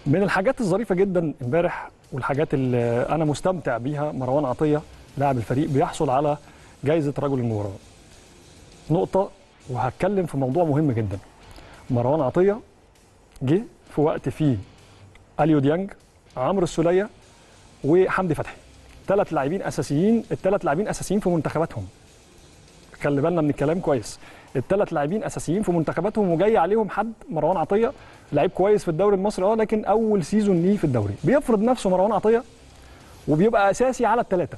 من الحاجات الظريفه جدا امبارح والحاجات اللي انا مستمتع بيها مروان عطيه لاعب الفريق بيحصل على جائزه رجل المباراه نقطه وهتكلم في موضوع مهم جدا مروان عطيه جه في وقت فيه اليو ديانج عمرو السوليه وحمدي فتحي ثلاث لاعبين اساسيين الثلاث لاعبين اساسيين في منتخباتهم خلي بالنا من الكلام كويس الثلاث لاعبين اساسيين في منتخباتهم وجاي عليهم حد مروان عطيه لعيب كويس في الدوري المصري اه لكن اول سيزون ليه في الدوري بيفرض نفسه مروان عطيه وبيبقى اساسي على الثلاثه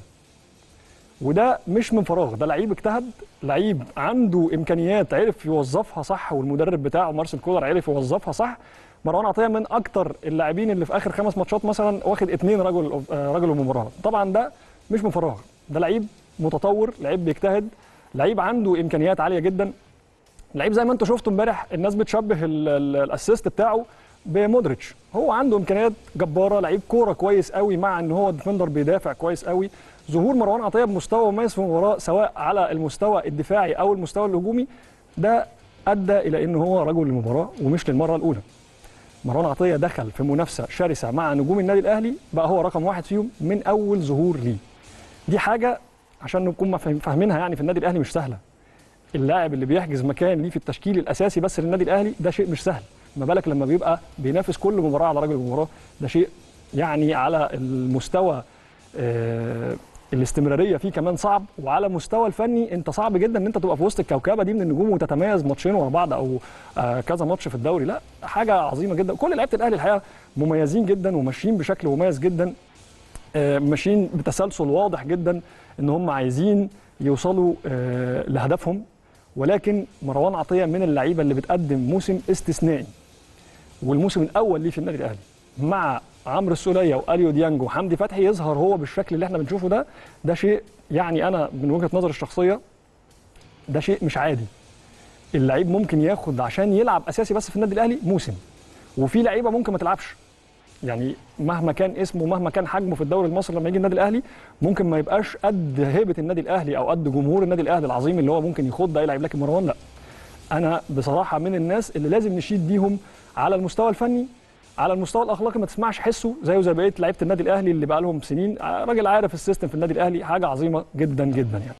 وده مش من فراغ ده لعيب اجتهد لعيب عنده امكانيات عرف يوظفها صح والمدرب بتاعه مارسيل كولر عرف يوظفها صح مروان عطيه من اكتر اللاعبين اللي في اخر خمس ماتشات مثلا واخد اثنين رجل رجل المباراه طبعا ده مش من فراغ ده لعيب متطور لعيب بيجتهد لعيب عنده امكانيات عاليه جدا لعيب زي ما انتم شفتوا امبارح الناس بتشبه الاسيست بتاعه بمودريتش هو عنده امكانيات جباره لعيب كوره كويس قوي مع ان هو ديفندر بيدافع كويس قوي ظهور مروان عطيه بمستوى مميز في المباراه سواء على المستوى الدفاعي او المستوى الهجومي ده ادى الى ان هو رجل المباراه ومش للمره الاولى مروان عطيه دخل في منافسه شرسه مع نجوم النادي الاهلي بقى هو رقم واحد فيهم من اول ظهور ليه دي حاجه عشان نكون فاهمينها يعني في النادي الاهلي مش سهله اللاعب اللي بيحجز مكان ليه في التشكيل الاساسي بس للنادي الاهلي ده شيء مش سهل ما بالك لما بيبقى بينافس كل مباراه على رجل المباراه ده شيء يعني على المستوى آه الاستمراريه فيه كمان صعب وعلى مستوى الفني انت صعب جدا ان انت تبقى في وسط الكوكبه دي من النجوم وتتميز ماتشين ورا بعض او آه كذا ماتش في الدوري لا حاجه عظيمه جدا كل لعيبه الاهلي الحقيقه مميزين جدا وماشيين بشكل مميز جدا آه ماشيين بتسلسل واضح جدا ان هم عايزين يوصلوا آه لهدفهم ولكن مروان عطيه من اللعيبه اللي بتقدم موسم استثنائي والموسم الاول ليه في النادي الاهلي مع عمرو السوليه واليو ديانج وحمدي فتحي يظهر هو بالشكل اللي احنا بنشوفه ده ده شيء يعني انا من وجهه نظري الشخصيه ده شيء مش عادي اللعيب ممكن ياخد عشان يلعب اساسي بس في النادي الاهلي موسم وفي لعيبه ممكن ما تلعبش يعني مهما كان اسمه مهما كان حجمه في الدوري المصري لما يجي النادي الاهلي ممكن ما يبقاش قد هيبه النادي الاهلي او قد جمهور النادي الاهلي العظيم اللي هو ممكن يخوض ده يلعب لكن مروان لا انا بصراحه من الناس اللي لازم نشيد بيهم على المستوى الفني على المستوى الاخلاقي ما تسمعش حسه زيه زي بقيه لعيبه النادي الاهلي اللي بقى لهم سنين راجل عارف السيستم في النادي الاهلي حاجه عظيمه جدا جدا يعني